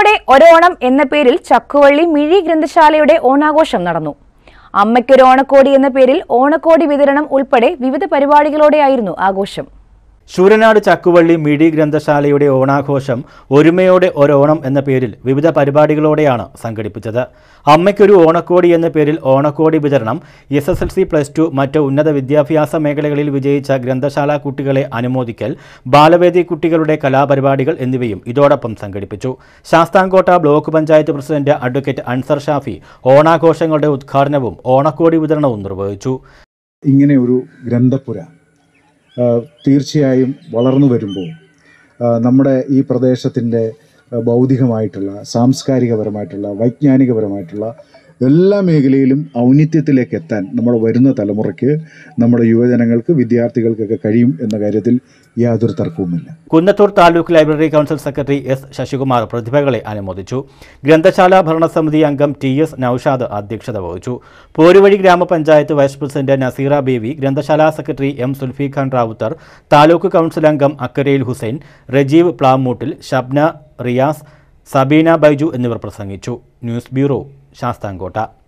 ഒരുമയോടെ ഒരോണം എന്ന പേരിൽ ചക്കുവള്ളി മിഴി ഗ്രന്ഥശാലയുടെ ഓണാഘോഷം നടന്നു അമ്മയ്ക്കൊരു ഓണക്കോടി എന്ന പേരിൽ ഓണക്കോടി വിതരണം ഉൾപ്പെടെ വിവിധ പരിപാടികളോടെയായിരുന്നു ആഘോഷം ശൂരനാട് ചക്കുവള്ളി മിഴി ഗ്രന്ഥശാലയുടെ ഓണാഘോഷം ഒരുമയോടെ ഒരോണം എന്ന പേരിൽ വിവിധ പരിപാടികളോടെയാണ് സംഘടിപ്പിച്ചത് അമ്മയ്ക്കൊരു ഓണക്കോടി എന്ന പേരിൽ ഓണക്കോടി വിതരണം S S L C plus two മറ്റ് ഉന്നത വിദ്യാഭ്യാസ മേഖലകളിൽ വിജയിച്ച ഗ്രന്ഥശാല കുട്ടികളെ അനുമോദിക്കൽ ബാലവേദി കുട്ടികളുടെ കലാപരിപാടികൾ എന്നിവയും ഇതോടൊപ്പം സംഘടിപ്പിച്ചു Sasthamkotta block panchayat president advocate Ansar Shafi ഓണാഘോഷങ്ങളുടെ ഉദ്ഘാടനവും ഓണക്കോടി വിതരണവും നിർവഹിച്ചു ഇങ്ങനെ ഒരു ഗ്രന്ഥപുര ആ, തീർച്ചയായും വളർന്നു വരുമ്പോൾ ആ, നമ്മുടെ ഈ പ്രദേശത്തിൻ്റെ ആ, ബൗദ്ധികമായിട്ടുള്ള സാംസ്കാരികപരമായിട്ടുള്ള വൈജ്ഞാനികപരമായിട്ടുള്ള എല്ലാ മേഖലയിലും ഔന്നിത്യത്തിലേക്ക് എത്താൻ നമ്മുടെ വരുന്ന തലമുറയ്ക്ക് നമ്മുടെ യുവജനങ്ങൾക്ക് വിദ്യാർത്ഥികൾക്കൊക്കെ കഴിയും എന്ന കാര്യത്തിൽ യാതൊരു തർക്കവുമില്ല Kunnathur taluk library council secretary S Sasikumar പ്രതിഭകളെ അനുമോദിച്ചു ഗ്രന്ഥശാല ഭരണസമിതി അംഗം ടി എസ് നൌഷാദ് അധ്യക്ഷത വഹിച്ചു പോരുവഴി ഗ്രാമപഞ്ചായത്ത് വൈസ് പ്രസിഡന്റ് നസീറ ബേബി ഗ്രന്ഥശാല secretary M Sulfikhan Rawther taluk council അംഗം അക്കരയിൽ ഹുസൈൻ റജീവ് പ്ലാമൂട്ടിൽ ഷബ്ന റിയാസ് സബീന ബൈജു എന്നിവർ പ്രസംഗിച്ചു ന്യൂസ് ബ്യൂറോ ശാസ്താംകോട്ട